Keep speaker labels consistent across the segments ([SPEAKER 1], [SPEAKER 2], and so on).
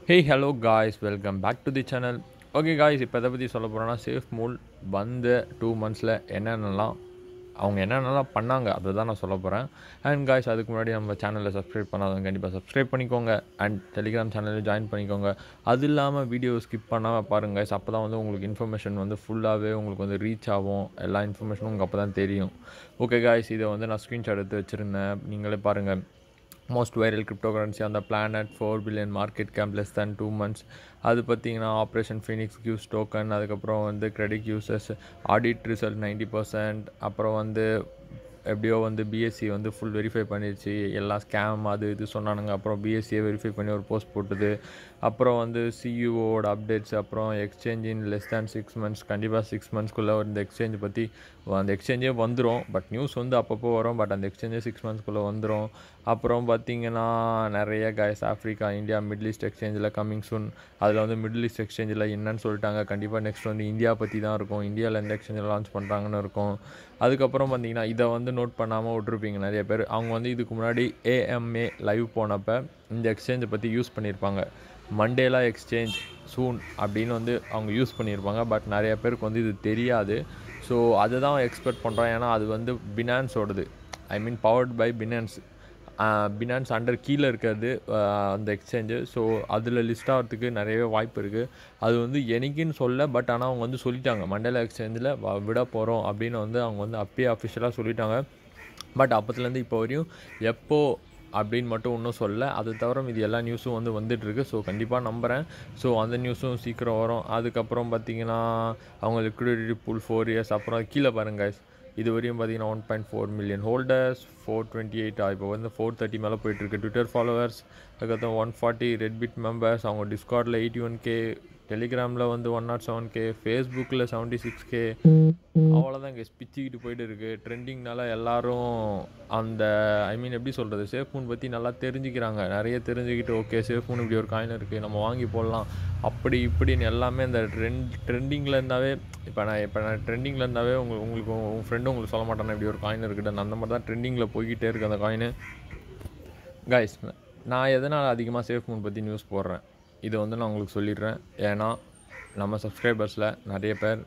[SPEAKER 1] Hey hello guys welcome back to the channel okay guys இப்போ எதை பற்றி சொல்ல போகிறோன்னா சேஃப் மூல் வந்த டூ மந்த்ஸில் என்னென்னலாம் அவங்க என்னென்னலாம் பண்ணாங்க அதை தான் நான் சொல்ல போகிறேன் அண்ட் காய்ஸ் அதுக்கு முன்னாடி நம்ம சேனலில் சப்ஸ்கிரைப் பண்ணாதவங்க கண்டிப்பாக சப்ஸ்கிரைப் பண்ணிக்கோங்க அண்ட் டெலிகிராம் சேனலில் ஜாயின் பண்ணிக்கோங்க அது இல்லாமல் வீடியோ ஸ்கிப் பண்ணாமல் பாருங்கள் guys அப்போ தான் வந்து உங்களுக்கு இன்ஃபர்மேஷன் வந்து ஃபுல்லாகவே உங்களுக்கு வந்து ரீச் ஆகும் எல்லா இன்ஃபர்மேஷனும் உங்களுக்கு அப்போ தான் தெரியும் ஓகே காய்ஸ் இதை வந்து நான் ஸ்க்ரீன்ஷாட் எடுத்து வச்சுருந்தேன் நீங்களே பாருங்கள் மோஸ்ட் வைரல் கிரிப்டோகரன்சி அந்த planet four billion market cap less than two months அது பார்த்தீங்கன்னா ஆப்ரேஷன் ஃபினிக்ஸ் கியூஸ் டோக்கன் அதுக்கப்புறம் வந்து credit users audit result ninety percent அப்புறம் வந்து எப்படியோ வந்து பிஎஸ்சி வந்து ஃபுல் வெரிஃபை பண்ணிடுச்சு எல்லா ஸ்கேம் அது இது சொன்னானுங்க அப்புறம் பிஎஸ்சியை வெரிஃபை பண்ணி ஒரு போஸ்ட் போட்டுது அப்புறம் வந்து சியூஓட அப்டேட்ஸ் அப்புறம் exchange in less than six months கண்டிப்பாக சிக்ஸ் மந்த்ஸ்க்குள்ளே இந்த எக்ஸ்சேஞ்ச் பற்றி அந்த எக்ஸ்சேஞ்சே வந்துடும் பட் நியூஸ் வந்து அப்பப்போ வரும் பட் அந்த எக்ஸ்சேஞ்சே சிக்ஸ் மந்த்ஸ்க்குள்ளே வந்துடும் அப்புறம் பார்த்தீங்கன்னா நிறைய guys Africa India Middle East எக்ஸ்சேஞ்சில் கம்மிங் சூன் அதில் வந்து மிடில் ஈஸ்ட் எக்ஸ்சேஞ்சில் என்னன்னு சொல்லிட்டாங்க கண்டிப்பாக நெக்ஸ்ட் வந்து இந்தியா பற்றி தான் இருக்கும் இந்தியாவில் எந்த எக்ஸ்சேஞ்சில் லான்ச் பண்ணுறாங்கன்னு இருக்கும் அதுக்கப்புறம் பார்த்தீங்கன்னா இதை வந்து நோட் பண்ணாமல் விட்ருப்பீங்க நிறைய பேர் அவங்க வந்து இதுக்கு முன்னாடி ஏஎம்ஏ லைவ் போனப்போ இந்த எக்ஸ்சேஞ்சை பற்றி யூஸ் பண்ணியிருப்பாங்க மண்டேலா எக்ஸ்சேஞ்ச் சூன் அப்படின்னு வந்து அவங்க யூஸ் பண்ணியிருப்பாங்க பட் நிறைய பேருக்கு வந்து இது தெரியாது ஸோ அதை தான் எக்ஸ்பெக்ட் பண்ணுறோம் ஏன்னா அது வந்து பினான்ஸோடது I mean powered by Binance Binance under கீழே இருக்கிறது ஆஹ் அந்த எக்ஸ்சேஞ்சு ஸோ அதில் லிஸ்ட் ஆகிறதுக்கு நிறையவே வாய்ப்பு இருக்குது அது வந்து எனக்குன்னு சொல்ல பட் ஆனால் அவங்க வந்து சொல்லிட்டாங்க மண்டேலா எக்ஸ்சேஞ்சில் விட போகிறோம் அப்படின்னு வந்து அவங்க வந்து அப்பயே அஃபிஷியலாக சொல்லிட்டாங்க பட் அப்போத்துலேருந்து இப்போ வரையும் எப்போ அப்படின்னு மட்டும் இன்னும் சொல்ல அது தவிர இது எல்லா நியூஸும் வந்து வந்துட்டுருக்கு ஸோ கண்டிப்பாக நம்புகிறேன் ஸோ அந்த நியூஸும் சீக்கிரம் வரும் அதுக்கப்புறம் பார்த்தீங்கன்னா அவங்க லிக்விடிட்டி புல் ஃபோர் இயர்ஸ் அப்புறம் கீழே பாருங்க guys. இது வரையும் பார்த்தீங்கன்னா one point four million holders four twenty eight இப்போ வந்து ஃபோர் தேர்ட்டி மேலே போயிட்டுருக்கு ட்விட்டர் ஃபாலோவர்ஸ் அதுக்கப்புறம் ஒன் ஃபார்ட்டி ரெட்பிட் மெம்பர்ஸ் அவங்க டிஸ்கார்டில் எயிட்டி ஒன் கே டெலிகிராமில் வந்து ஒன் நாட் செவன் கே ஃபேஸ்புக்கில் செவன்ட்டி சிக்ஸ் கே அவ்வளோதான் இங்கே பிச்சுக்கிட்டு போயிட்டு இருக்கு ட்ரெண்டிங்னால எல்லாரும் அந்த ஐ மீன் எப்படி சொல்கிறது சேஃப் ஃபோன் பற்றி நல்லா தெரிஞ்சுக்கிறாங்க நிறைய தெரிஞ்சுக்கிட்டு ஓகே சேஃப் ஃபோன் இப்படி ஒரு காயின் இருக்குது நம்ம வாங்கி போடலாம் அப்படி இப்படின்னு எல்லாமே இந்த ட்ரெண்ட் ட்ரெண்டிங்கில் இருந்தாவே இப்போ நான் இப்போ நான் ட்ரெண்டிங்கில் இருந்தாவே உங்களுக்கு உங்களுக்கு உங்கள் ஃப்ரெண்டும் உங்களுக்கு சொல்ல மாட்டானே இப்படி ஒரு காயின் இருக்குன்னு அந்த மாதிரி தான் ட்ரெண்டிங்கில் போய்கிட்டே இருக்குது அந்த காயின் கைஸ் நான் எதனால் அதிகமாக சேஃப் மூன் பற்றி நியூஸ் போடுறேன் இதை வந்து நான் உங்களுக்கு சொல்லிடுறேன் ஏன்னா நம்ம சப்ஸ்கிரைபர்ஸில் நிறைய பேர்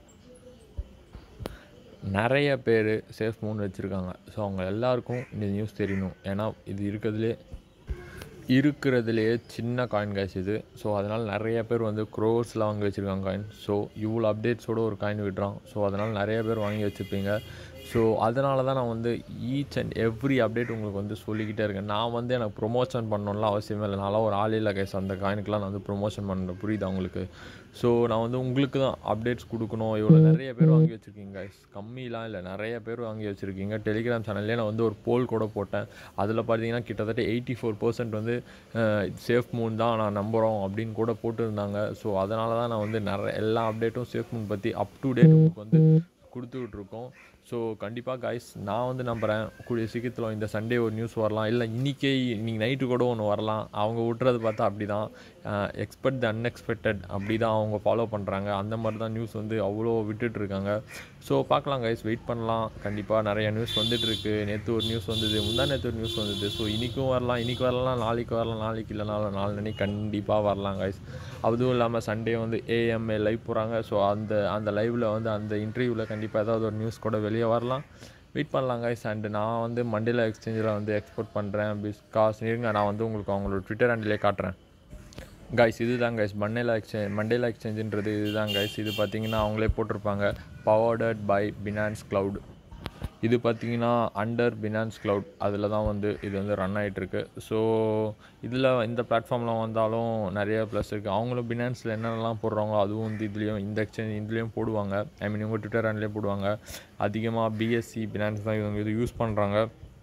[SPEAKER 1] நிறைய பேர் சேஃப் மூன் வச்சுருக்காங்க ஸோ அவங்க எல்லாருக்கும் இந்த நியூஸ் தெரியணும் ஏன்னா இது இருக்கிறதுலே இருக்கிறதுலையே சின்ன காயின் காய்ஸ் இது ஸோ அதனால் நிறைய பேர் வந்து க்ரோர்ஸில் வாங்கி வச்சுருக்காங்க காயின் ஸோ இவ்வளோ அப்டேட்ஸோட ஒரு காயின் விடுறான் ஸோ அதனால் நிறைய பேர் வாங்கி வச்சுருப்பீங்க ஸோ அதனால தான் நான் வந்து ஈச் அண்ட் எவ்ரி அப்டேட் உங்களுக்கு வந்து சொல்லிக்கிட்டே இருக்கேன் நான் வந்து எனக்கு ப்ரொமோஷன் பண்ணணும்லாம் அவசியமே இல்லை நான்லாம் ஒரு ஆள் இல்லை கைஸ் அந்த காயினுக்கெலாம் நான் வந்து ப்ரொமோஷன் பண்ணுறேன் புரியுதா உங்களுக்கு ஸோ நான் வந்து உங்களுக்கு தான் அப்டேட்ஸ் கொடுக்கணும் இவ்வளோ நிறைய பேர் வாங்கி வச்சுருக்கீங்க கைஸ் கம்மிலாம் இல்லை நிறைய பேர் வாங்கி வச்சுருக்கீங்க டெலிகிராம் சேனல்லே நான் வந்து ஒரு போல் கூட போட்டேன் அதில் பார்த்தீங்கன்னா கிட்டத்தட்ட எயிட்டி ஃபோர் பர்சன்ட் வந்து சேஃப் மூன் தான் நான் நம்புகிறோம் அப்படின்னு கூட போட்டுருந்தாங்க ஸோ அதனால தான் நான் வந்து நிறைய எல்லா அப்டேட்டும் சேஃப் மூன் பற்றி அப் டு டேட் உங்களுக்கு வந்து கொடுத்துக்கிட்டு இருக்கோம் ஸோ கண்டிப்பாக கைஸ் நான் வந்து நம்புகிறேன் கூடிய சீக்கிரத்தில் இந்த சண்டே ஒரு நியூஸ் வரலாம் இல்லை இன்றைக்கே இன்னைக்கு நைட்டு கூட ஒன்று வரலாம் அவங்க விட்றது பார்த்தா அப்படி தான் எக்ஸ்பெக்ட் த அன்எக்ஸ்பெக்டட் அப்படி தான் அவங்க ஃபாலோ பண்ணுறாங்க அந்த மாதிரி தான் நியூஸ் வந்து அவ்வளோ விட்டுட்டு இருக்காங்க ஸோ பார்க்கலாம் கைஸ் வெயிட் பண்ணலாம் கண்டிப்பாக நிறைய நியூஸ் வந்துட்டு இருக்கு நேற்று ஒரு நியூஸ் வந்தது முந்தா நேற்று ஒரு நியூஸ் வந்தது ஸோ இன்றைக்கும் வரலாம் இன்றைக்கி வரலாம் நாளைக்கு வரலாம் நாளைக்கு இல்லைனாலும் நாலு கண்டிப்பாக வரலாம் கைஸ் அதுவும் இல்லாமல் சண்டே வந்து ஏஎம்ஏ லைவ் போகிறாங்க ஸோ அந்த அந்த லைவில் வந்து அந்த இன்டர்வியூவில் கண்டிப்பாக ஏதாவது ஒரு நியூஸ் கூட வெளியே வரலாம் வெயிட் பண்ணலாம் கைஸ் அண்டு நான் வந்து மண்டேலா எக்ஸ்சேஞ்சில் வந்து எக்ஸ்போர்ட் பண்ணுறேன் பிகாஸ் இருங்க நான் வந்து உங்களுக்கு அவங்களோட ட்விட்டர் ஹேண்டிலே காட்டுறேன் கைஸ் இதுதான் கைஸ் மண்டேலா எக்ஸ்சேஞ்ச் மண்டேலா எக்ஸ்சேஞ்சுன்றது இதுதான் கைஸ் இது பார்த்தீங்கன்னா அவங்களே போட்டிருப்பாங்க பவர்டட் பை பினான்ஸ் க்ளவுட் இது பார்த்தீங்கன்னா அண்டர் பினான்ஸ் க்ளவுட் அதில் தான் வந்து இது வந்து ரன் ஆகிட்டுருக்கு ஸோ இதில் இந்த பிளாட்ஃபார்மில் வந்தாலும் நிறைய ப்ளஸ் இருக்குது அவங்களும் பினான்ஸில் என்னென்னலாம் போடுறாங்களோ அதுவும் வந்து இதுலேயும் இந்த எக்ஸ்சேஞ்ச் இதுலேயும் போடுவாங்க ஐ மீன் இவங்க ட்விட்டர் ஹேண்ட்லேயும் போடுவாங்க அதிகமாக பிஎஸ்சி பினான்ஸ் தான் இவங்க இது யூஸ் பண்ணுறாங்க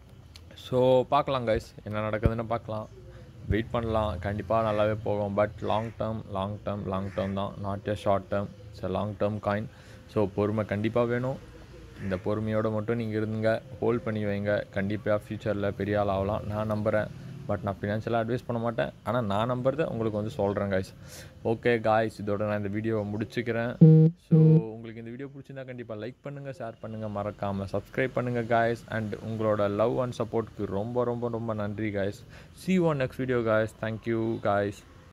[SPEAKER 1] ஸோ பார்க்கலாம் கைஸ் என்ன நடக்குதுன்னு பார்க்கலாம் வெயிட் பண்ணலாம் கண்டிப்பாக நல்லாவே போகும் but long term long term long term தான் not a short term it's long term coin so பொறுமை கண்டிப்பாக வேணும் இந்த பொறுமையோடு மட்டும் நீங்கள் இருந்துங்க ஹோல்ட் பண்ணி வைங்க கண்டிப்பாக ஃப்யூச்சரில் பெரிய ஆள் ஆகலாம் நான் நம்புகிறேன் பட் நான் ஃபினான்ஷியலாக அட்வைஸ் பண்ண மாட்டேன் ஆனால் நான் நம்புறதை உங்களுக்கு வந்து சொல்கிறேன் காய்ஸ் ஓகே காய்ஸ் இதோட நான் இந்த வீடியோவை முடிச்சுக்கிறேன் ஸோ உங்களுக்கு இந்த வீடியோ பிடிச்சிருந்தா கண்டிப்பாக லைக் பண்ணுங்கள் ஷேர் பண்ணுங்கள் மறக்காமல் சப்ஸ்கிரைப் பண்ணுங்கள் காய்ஸ் அண்ட் உங்களோட லவ் அண்ட் சப்போர்ட்டுக்கு ரொம்ப ரொம்ப ரொம்ப நன்றி guys see on next video guys thank you guys